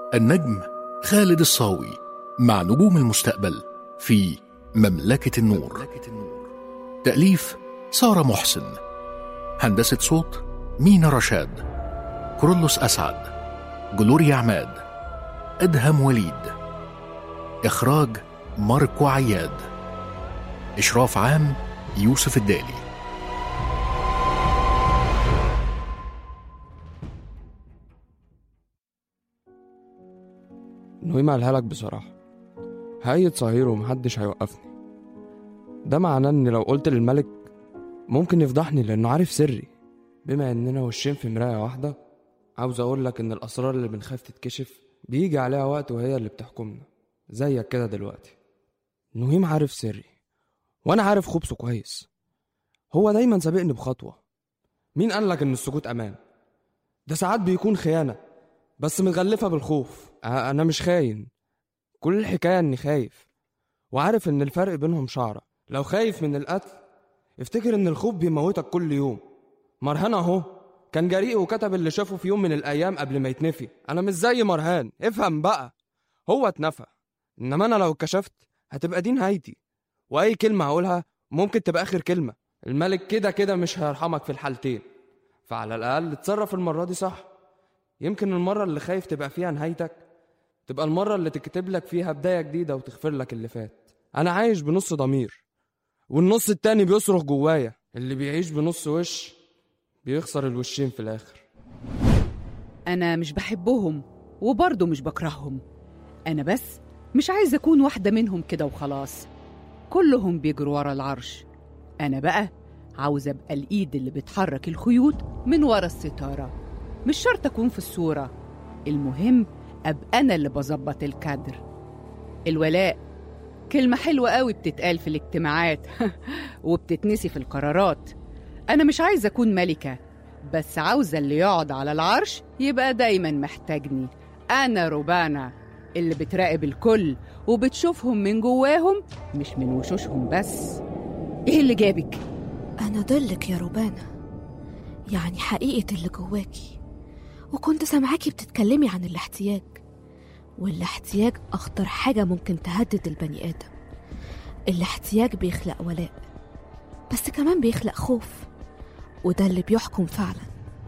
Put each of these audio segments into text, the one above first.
النجم خالد الصاوي مع نجوم المستقبل في مملكة النور تأليف سارة محسن هندسة صوت مينا رشاد كرولوس أسعد جلوريا عماد أدهم وليد إخراج ماركو عياد إشراف عام يوسف الدالي نويم قالها لك بصراحة هأيد صهير ومحدش هيوقفني ده معناه إن لو قلت للملك ممكن يفضحني لأنه عارف سري بما إننا وشين في مراية واحدة عاوز أقول لك إن الأسرار اللي بنخاف تتكشف بيجي عليها وقت وهي اللي بتحكمنا زيك كده دلوقتي نويم عارف سري وأنا عارف خبثه كويس هو دايما سابقني بخطوة مين قال لك إن السكوت أمان ده ساعات بيكون خيانة بس متغلفة بالخوف أ- أنا مش خاين كل الحكاية إني خايف وعارف إن الفرق بينهم شعرة لو خايف من القتل افتكر إن الخوف بيموتك كل يوم مرهان أهو كان جريء وكتب اللي شافه في يوم من الأيام قبل ما يتنفي أنا مش زي مرهان افهم بقى هو اتنفى إنما أنا لو اتكشفت هتبقى دي نهايتي وأي كلمة هقولها ممكن تبقى آخر كلمة الملك كده كده مش هيرحمك في الحالتين فعلى الأقل اتصرف المرة دي صح يمكن المرة اللي خايف تبقى فيها نهايتك تبقى المرة اللي تكتب لك فيها بداية جديدة وتغفر لك اللي فات أنا عايش بنص ضمير والنص التاني بيصرخ جوايا اللي بيعيش بنص وش بيخسر الوشين في الآخر أنا مش بحبهم وبرضه مش بكرههم أنا بس مش عايزة أكون واحدة منهم كده وخلاص كلهم بيجروا ورا العرش أنا بقى عاوزة أبقى الإيد اللي بتحرك الخيوط من ورا الستارة مش شرط أكون في الصورة المهم أبقى أنا اللي بظبط الكادر الولاء كلمة حلوة قوي بتتقال في الاجتماعات وبتتنسي في القرارات أنا مش عايزة أكون ملكة بس عاوزة اللي يقعد على العرش يبقى دايما محتاجني أنا روبانا اللي بتراقب الكل وبتشوفهم من جواهم مش من وشوشهم بس إيه اللي جابك؟ أنا ضلك يا روبانا يعني حقيقة اللي جواكي وكنت سامعاكي بتتكلمي عن الاحتياج والاحتياج أخطر حاجة ممكن تهدد البني آدم الاحتياج بيخلق ولاء بس كمان بيخلق خوف وده اللي بيحكم فعلا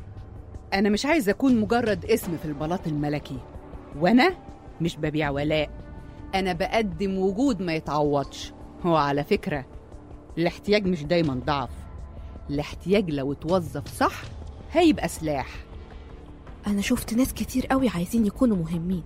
أنا مش عايزة أكون مجرد اسم في البلاط الملكي وأنا مش ببيع ولاء أنا بقدم وجود ما يتعوضش هو على فكرة الاحتياج مش دايما ضعف الاحتياج لو اتوظف صح هيبقى سلاح أنا شفت ناس كتير قوي عايزين يكونوا مهمين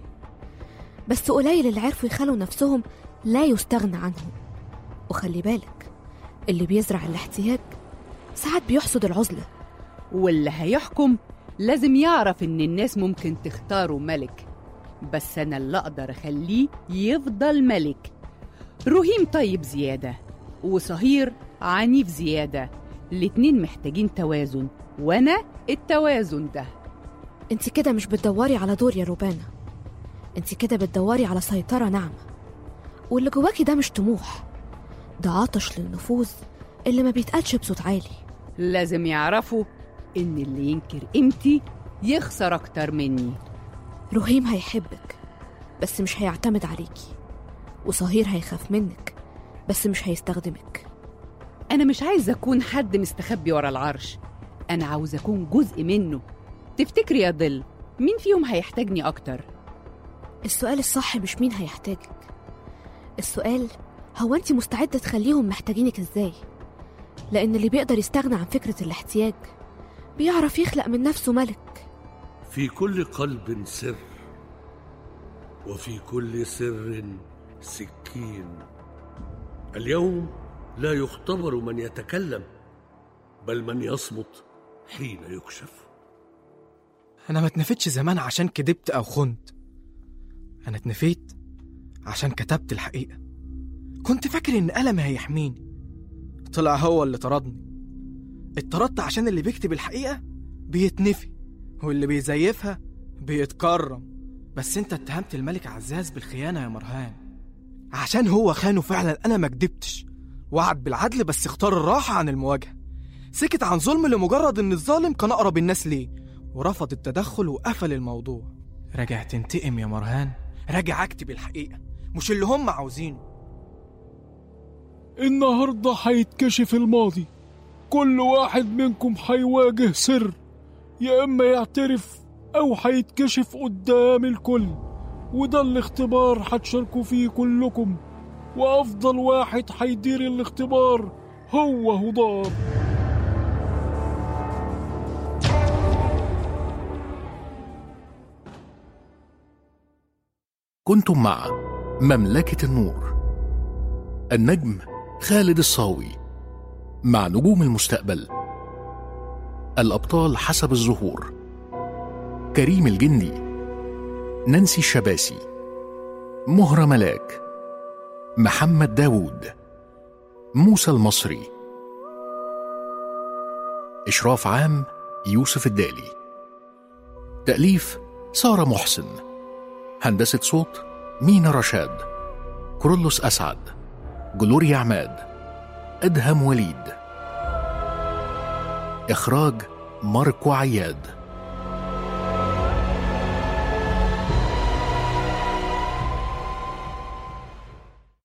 بس قليل اللي عرفوا يخلوا نفسهم لا يستغنى عنهم وخلي بالك اللي بيزرع الاحتياج ساعات بيحصد العزلة واللي هيحكم لازم يعرف إن الناس ممكن تختاره ملك بس أنا اللي أقدر أخليه يفضل ملك رهيم طيب زيادة وصهير عنيف زيادة الاتنين محتاجين توازن وأنا التوازن ده انت كده مش بتدوري على دور يا روبانا انت كده بتدوري على سيطرة ناعمة واللي جواكي ده مش طموح ده عطش للنفوذ اللي ما بيتقالش بصوت عالي لازم يعرفوا إن اللي ينكر قيمتي يخسر أكتر مني رهيم هيحبك بس مش هيعتمد عليكي وصهير هيخاف منك بس مش هيستخدمك أنا مش عايزة أكون حد مستخبي ورا العرش أنا عاوزة أكون جزء منه تفتكري يا ظل مين فيهم هيحتاجني أكتر؟ السؤال الصح مش مين هيحتاجك السؤال هو انت مستعدة تخليهم محتاجينك ازاي لأن اللي بيقدر يستغنى عن فكرة الاحتياج بيعرف يخلق من نفسه ملك في كل قلب سر وفي كل سر سكين اليوم لا يختبر من يتكلم بل من يصمت حين يكشف أنا ما اتنفيتش زمان عشان كدبت أو خنت أنا اتنفيت عشان كتبت الحقيقة كنت فاكر إن قلمي هيحميني طلع هو اللي طردني اتطردت عشان اللي بيكتب الحقيقة بيتنفي واللي بيزيفها بيتكرم بس انت اتهمت الملك عزاز بالخيانة يا مرهان عشان هو خانه فعلا أنا ما كدبتش وعد بالعدل بس اختار الراحة عن المواجهة سكت عن ظلم لمجرد إن الظالم كان أقرب الناس ليه ورفض التدخل وقفل الموضوع راجع تنتقم يا مرهان راجع اكتب الحقيقة مش اللي هم عاوزينه النهاردة هيتكشف الماضي كل واحد منكم هيواجه سر يا إما يعترف أو هيتكشف قدام الكل وده الاختبار هتشاركوا فيه كلكم وأفضل واحد هيدير الاختبار هو هضار كنتم مع مملكة النور النجم خالد الصاوي مع نجوم المستقبل الأبطال حسب الظهور كريم الجندي نانسي الشباسي مهرة ملاك محمد داوود موسى المصري إشراف عام يوسف الدالي تأليف سارة محسن هندسة صوت مينا رشاد كرولوس أسعد جلوريا عماد أدهم وليد إخراج ماركو عياد